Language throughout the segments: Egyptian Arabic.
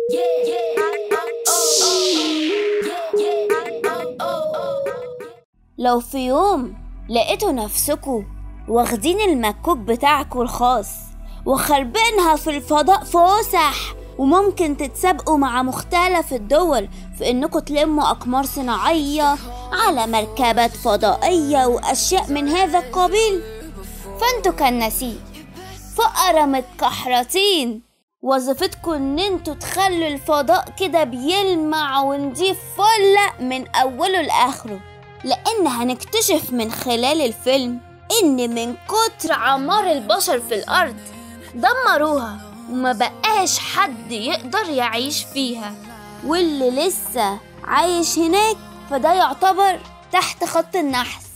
لو في يوم لقيتوا نفسكوا واخدين المكوك بتاعكوا الخاص وخربينها في الفضاء فسح وممكن تتسابقوا مع مختلف الدول في انكم تلموا اقمار صناعية على مركبات فضائية واشياء من هذا القبيل فانتوا كالنسيج فقرة متكحرتين وظيفتكم ان انتوا تخلوا الفضاء كده بيلمع ونضيف فلة من اوله لاخره لان هنكتشف من خلال الفيلم ان من كتر عمار البشر في الارض دمروها وما بقاش حد يقدر يعيش فيها واللي لسه عايش هناك فده يعتبر تحت خط النحس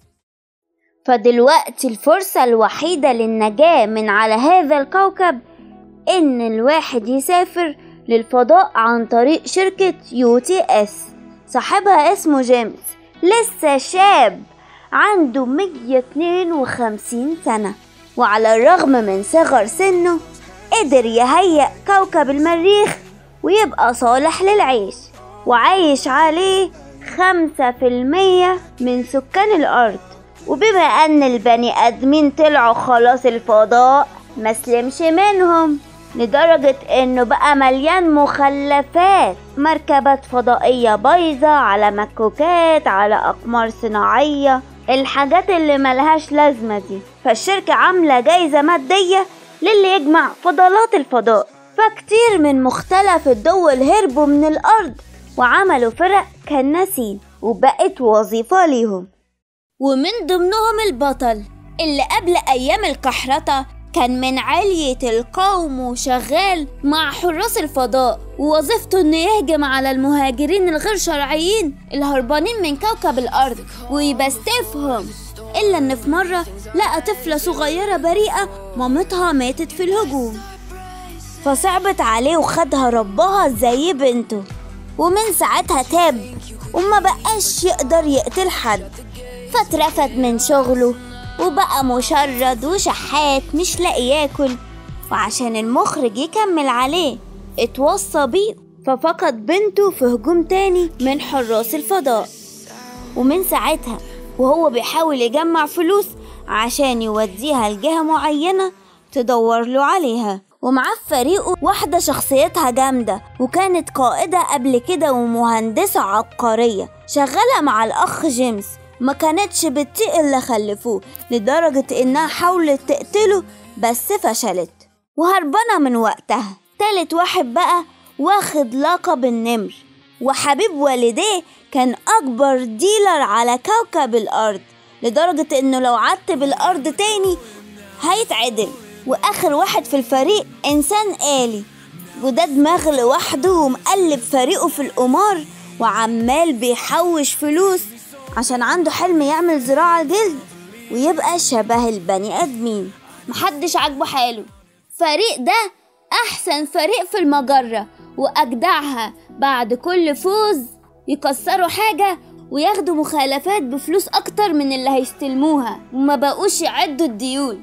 فدلوقتي الفرصة الوحيدة للنجاة من على هذا الكوكب إن الواحد يسافر للفضاء عن طريق شركة يو تي اس صاحبها اسمه جيمس لسه شاب عنده 152 سنة وعلى الرغم من صغر سنه قدر يهيئ كوكب المريخ ويبقى صالح للعيش وعايش عليه خمسة في المية من سكان الأرض وبما أن البني آدمين طلعوا خلاص الفضاء مسلمش منهم لدرجة إنه بقى مليان مخلفات مركبات فضائية بايظة على مكوكات على أقمار صناعية الحاجات اللي ملهاش لازمة دي فالشركة عاملة جايزة مادية للي يجمع فضلات الفضاء فكتير من مختلف الدول هربوا من الأرض وعملوا فرق كالناسين وبقت وظيفة ليهم ومن ضمنهم البطل اللي قبل أيام الكحرطة كان من علية القوم وشغال مع حراس الفضاء ووظيفته انه يهجم على المهاجرين الغير شرعيين الهربانين من كوكب الارض ويبستفهم الا ان في مرة لقى طفلة صغيرة بريئة مامتها ماتت في الهجوم فصعبت عليه وخدها ربها زي بنته ومن ساعتها تاب وما بقاش يقدر يقتل حد فاترفد من شغله وبقى مشرد وشحات مش لاقي ياكل وعشان المخرج يكمل عليه اتوصى بيه ففقد بنته في هجوم تاني من حراس الفضاء ومن ساعتها وهو بيحاول يجمع فلوس عشان يوديها لجهة معينة تدور له عليها ومعاه في فريقه واحدة شخصيتها جامدة وكانت قائدة قبل كده ومهندسة عبقرية شغالة مع الأخ جيمس ما كانتش بتطيق اللي خلفوه لدرجة إنها حاولت تقتله بس فشلت وهربانة من وقتها تالت واحد بقى واخد لقب النمر وحبيب والديه كان أكبر ديلر على كوكب الأرض لدرجة إنه لو عتب الأرض تاني هيتعدل وآخر واحد في الفريق إنسان آلي وده دماغ لوحده ومقلب فريقه في القمار وعمال بيحوش فلوس عشان عنده حلم يعمل زراعة جلد ويبقى شبه البني آدمين محدش عاجبه حاله فريق ده أحسن فريق في المجرة وأجدعها بعد كل فوز يكسروا حاجة وياخدوا مخالفات بفلوس أكتر من اللي هيستلموها وما بقوش يعدوا الديون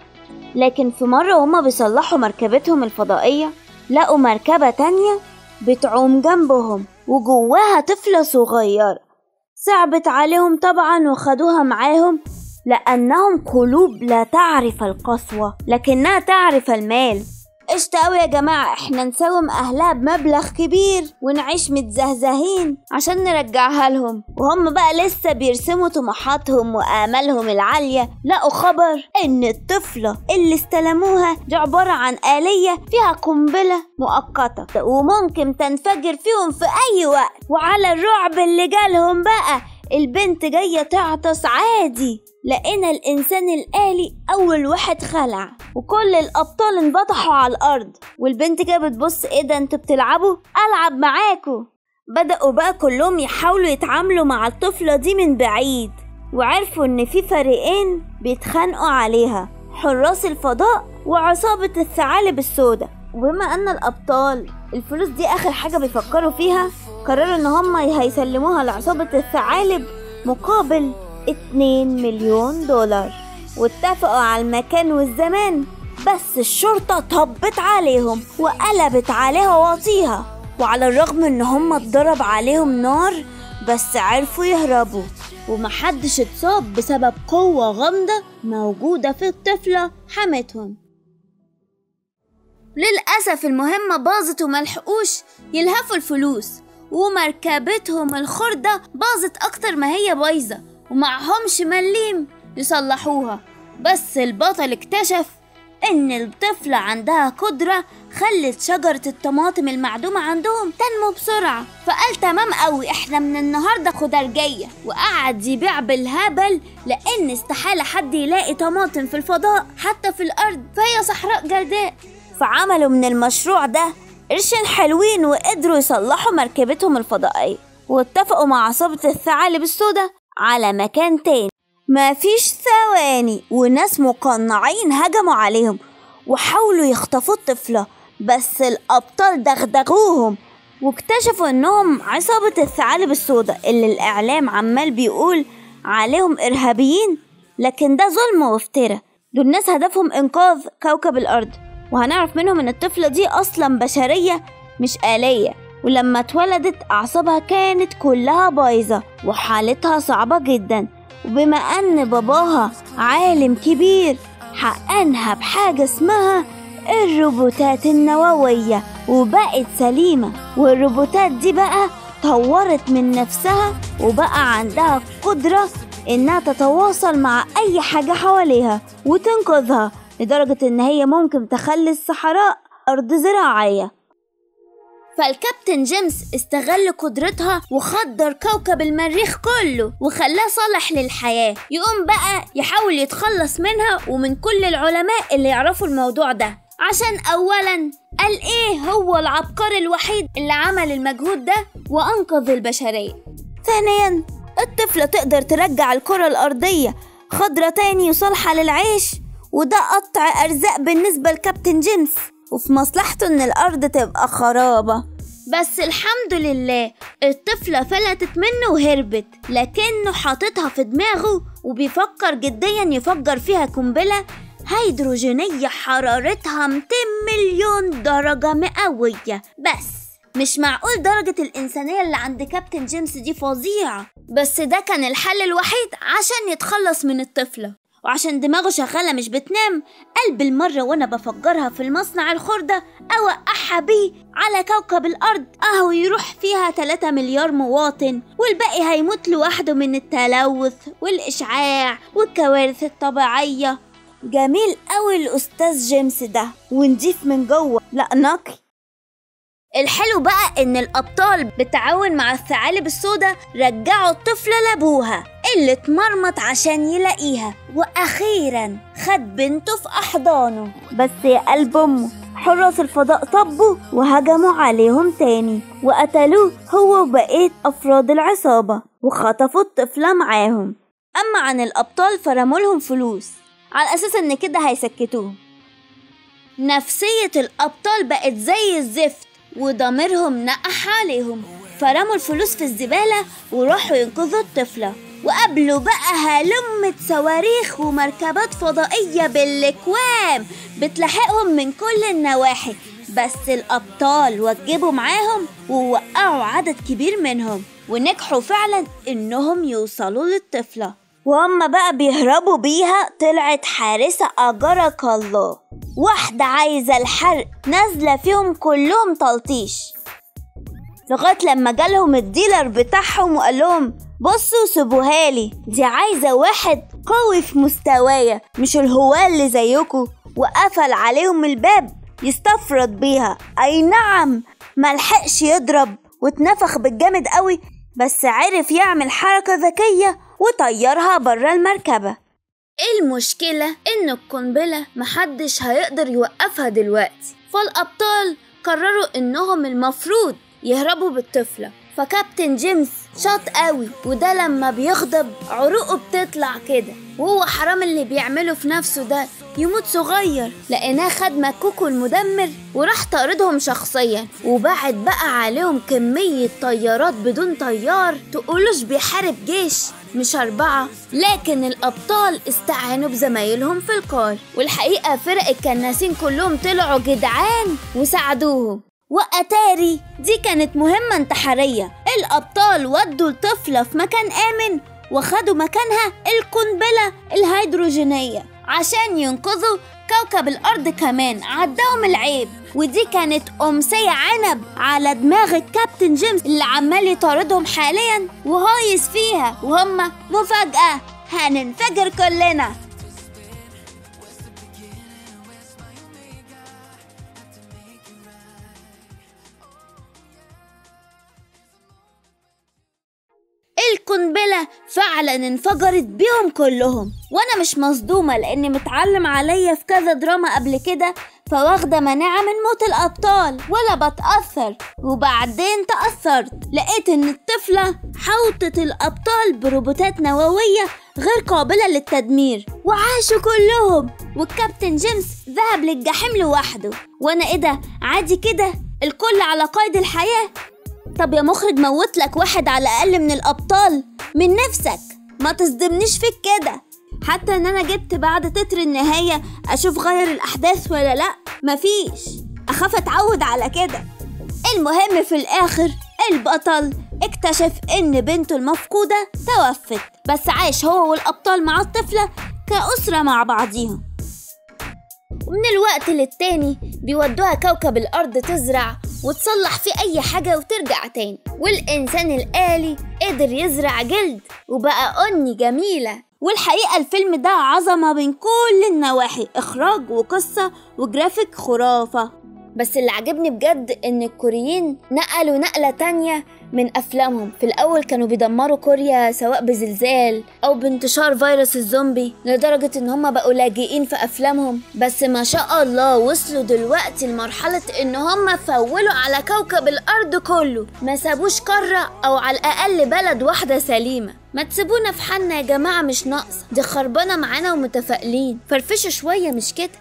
لكن في مرة هما بيصلحوا مركبتهم الفضائية لقوا مركبة تانية بتعوم جنبهم وجواها طفلة صغيرة صعبت عليهم طبعا وخدوها معاهم لأنهم قلوب لا تعرف القسوة لكنها تعرف المال قشطة أوي يا جماعة احنا نساوم أهلها بمبلغ كبير ونعيش متزهزهين عشان نرجعها لهم وهم بقى لسه بيرسموا طموحاتهم وآمالهم العالية لقوا خبر إن الطفلة اللي استلموها دي عبارة عن آلية فيها قنبلة مؤقتة وممكن تنفجر فيهم في أي وقت وعلى الرعب اللي جالهم بقى البنت جاية تعطس عادي لقينا الإنسان الآلي أول واحد خلع وكل الأبطال انبطحوا على الأرض والبنت كده بتبص إيه ده انتوا بتلعبوا؟ ألعب معاكوا بدأوا بقى كلهم يحاولوا يتعاملوا مع الطفلة دي من بعيد وعرفوا إن في فريقين بيتخانقوا عليها حراس الفضاء وعصابة الثعالب السوداء وبما أن الأبطال الفلوس دي آخر حاجة بيفكروا فيها قرروا إن هما هيسلموها لعصابة الثعالب مقابل اتنين مليون دولار واتفقوا على المكان والزمان بس الشرطة طبت عليهم وقلبت عليها واطيها وعلى الرغم ان هم اتضرب عليهم نار بس عرفوا يهربوا ومحدش اتصاب بسبب قوة غامضة موجودة في الطفلة حمتهم للأسف المهمة باظت وملحقوش يلهفوا الفلوس ومركبتهم الخردة باظت أكتر ما هي بايظة ومعهمش مليم يصلحوها بس البطل اكتشف إن الطفلة عندها قدرة خلت شجرة الطماطم المعدومة عندهم تنمو بسرعة فقال تمام قوي احنا من النهاردة خضرجية وقعد يبيع بالهبل لأن استحالة حد يلاقي طماطم في الفضاء حتى في الأرض فهي صحراء جرداء فعملوا من المشروع ده قرشين حلوين وقدروا يصلحوا مركبتهم الفضائية واتفقوا مع عصابة الثعالب السوداء على مكان تاني مفيش ثواني وناس مقنعين هجموا عليهم وحاولوا يخطفوا الطفلة بس الأبطال دغدغوهم واكتشفوا إنهم عصابة الثعالب السوداء اللي الإعلام عمال بيقول عليهم إرهابيين لكن ده ظلم وافتراء دول ناس هدفهم إنقاذ كوكب الأرض وهنعرف منهم إن الطفلة دي أصلا بشرية مش آلية ولما اتولدت أعصابها كانت كلها بايظة وحالتها صعبة جدا وبما أن باباها عالم كبير حقنها بحاجة اسمها الروبوتات النووية وبقت سليمة والروبوتات دي بقى طورت من نفسها وبقى عندها قدرة إنها تتواصل مع أي حاجة حواليها وتنقذها لدرجة إن هي ممكن تخلي الصحراء أرض زراعية فالكابتن جيمس استغل قدرتها وخدر كوكب المريخ كله وخلاه صالح للحياة يقوم بقى يحاول يتخلص منها ومن كل العلماء اللي يعرفوا الموضوع ده عشان أولا قال إيه هو العبقري الوحيد اللي عمل المجهود ده وأنقذ البشرية ثانيا الطفلة تقدر ترجع الكرة الأرضية خضرة تاني وصالحة للعيش وده قطع أرزاق بالنسبة لكابتن جيمس وفي مصلحته إن الأرض تبقى خرابة بس الحمد لله الطفلة فلتت منه وهربت لكنه حاططها في دماغه وبيفكر جديا يفجر فيها قنبلة هيدروجينية حرارتها 200 مليون درجة مئوية بس مش معقول درجة الإنسانية اللي عند كابتن جيمس دي فظيعة بس ده كان الحل الوحيد عشان يتخلص من الطفلة وعشان دماغه شغالة مش بتنام قال بالمرة وأنا بفجرها في المصنع الخردة أوقعها بيه على كوكب الأرض أهو يروح فيها 3 مليار مواطن والباقي هيموت لوحده من التلوث والإشعاع والكوارث الطبيعية جميل أوي الأستاذ جيمس ده ونضيف من جوه لأ نقي الحلو بقى ان الابطال بالتعاون مع الثعالب السوداء رجعوا الطفلة لابوها اللي اتمرمط عشان يلاقيها واخيرا خد بنته في احضانه بس يا قلب امه حراس الفضاء طبوا وهجموا عليهم تاني وقتلوه هو وبقية افراد العصابة وخطفوا الطفلة معاهم اما عن الابطال فرمولهم فلوس على اساس ان كده هيسكتوهم نفسية الابطال بقت زي الزفت وضميرهم نقح عليهم فرموا الفلوس في الزبالة وراحوا ينقذوا الطفلة وقابلوا بقى هلمة صواريخ ومركبات فضائية بالكوام بتلاحقهم من كل النواحي بس الأبطال وجبوا معاهم ووقعوا عدد كبير منهم ونجحوا فعلا إنهم يوصلوا للطفلة وهم بقى بيهربوا بيها طلعت حارسة أجرك الله واحدة عايزة الحرق نازلة فيهم كلهم تلطيش لغاية لما جالهم الديلر بتاعهم وقال لهم بصوا سيبوها لي دي عايزة واحد قوي في مستوايا مش الهواة اللي زيكم وقفل عليهم الباب يستفرد بيها أي نعم ملحقش يضرب واتنفخ بالجامد قوي بس عرف يعمل حركة ذكية وطيرها برا المركبة المشكلة إن القنبلة محدش هيقدر يوقفها دلوقتي فالأبطال قرروا إنهم المفروض يهربوا بالطفلة فكابتن جيمس شاط قوي وده لما بيغضب عروقه بتطلع كده وهو حرام اللي بيعمله في نفسه ده يموت صغير لقيناه خد مكوكو المدمر وراح طاردهم شخصيا وبعد بقى عليهم كمية طيارات بدون طيار تقولوش بيحارب جيش مش أربعة لكن الأبطال استعانوا بزمايلهم في القار والحقيقة فرق الكناسين كلهم طلعوا جدعان وساعدوهم وأتاري دي كانت مهمة انتحارية الأبطال ودوا الطفلة في مكان آمن وخدوا مكانها القنبلة الهيدروجينية عشان ينقذوا كوكب الأرض كمان عداهم العيب ودي كانت أمسية عنب على دماغ الكابتن جيمس اللي عمال يطاردهم حاليا وهايس فيها وهم مفاجأة هننفجر كلنا القنبلة فعلا انفجرت بيهم كلهم وانا مش مصدومة لاني متعلم عليا في كذا دراما قبل كده فواخدة مناعة من موت الأبطال ولا بتأثر وبعدين تأثرت لقيت إن الطفلة حوطت الأبطال بروبوتات نووية غير قابلة للتدمير وعاشوا كلهم والكابتن جيمس ذهب للجحيم لوحده وأنا إيه ده عادي كده الكل على قيد الحياة طب يا مخرج موت لك واحد على الأقل من الأبطال من نفسك ما تصدمنيش فيك كده حتى ان انا جبت بعد تتر النهاية اشوف غير الاحداث ولا لا مفيش اخاف اتعود على كده المهم في الاخر البطل اكتشف ان بنته المفقودة توفت بس عاش هو والابطال مع الطفلة كأسرة مع بعضيهم ومن الوقت للتاني بيودوها كوكب الأرض تزرع وتصلح فيه أي حاجة وترجع تاني والإنسان الآلي قدر يزرع جلد وبقى أني جميلة والحقيقة الفيلم ده عظمة من كل النواحي إخراج وقصة وجرافيك خرافة بس اللي عجبني بجد إن الكوريين نقلوا نقلة تانية من أفلامهم في الأول كانوا بيدمروا كوريا سواء بزلزال أو بانتشار فيروس الزومبي لدرجة إن هما بقوا لاجئين في أفلامهم بس ما شاء الله وصلوا دلوقتي لمرحلة إن هما فولوا على كوكب الأرض كله ما سابوش قارة أو على الأقل بلد واحدة سليمة ما تسيبونا في حالنا يا جماعة مش ناقصة دي خربانة معانا ومتفائلين فرفشوا شوية مش كده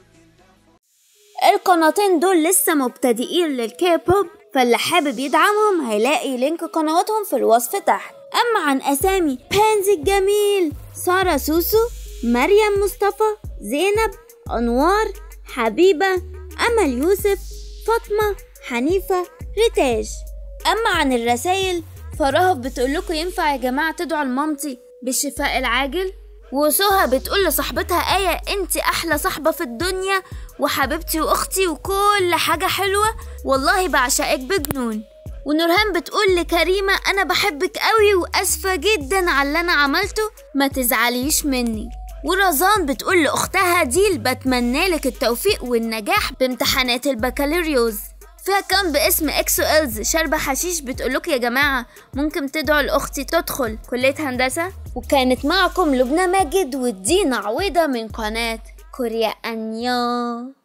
القناتين دول لسه مبتدئين للكي بوب فاللي حابب يدعمهم هيلاقي لينك قنواتهم في الوصف تحت أما عن أسامي بانزي الجميل سارة سوسو مريم مصطفى زينب أنوار حبيبة أمل يوسف فاطمة حنيفة ريتاج أما عن الرسايل فرهف بتقول لكم ينفع يا جماعة تدعوا لمامتي بالشفاء العاجل وسهى بتقول لصاحبتها آية انت أحلى صاحبة في الدنيا وحبيبتي وأختي وكل حاجة حلوة والله بعشقك بجنون ونورهان بتقول لكريمة أنا بحبك قوي وأسفة جدا على اللي أنا عملته ما تزعليش مني ورزان بتقول لأختها ديل بتمنى لك التوفيق والنجاح بامتحانات البكالوريوس فيها كان باسم اكسو إلز شاربة حشيش بتقولك يا جماعة ممكن تدعوا لأختي تدخل كلية هندسة وكانت معكم لبنى ماجد ودينا عويضة من قناة كوريا أنيو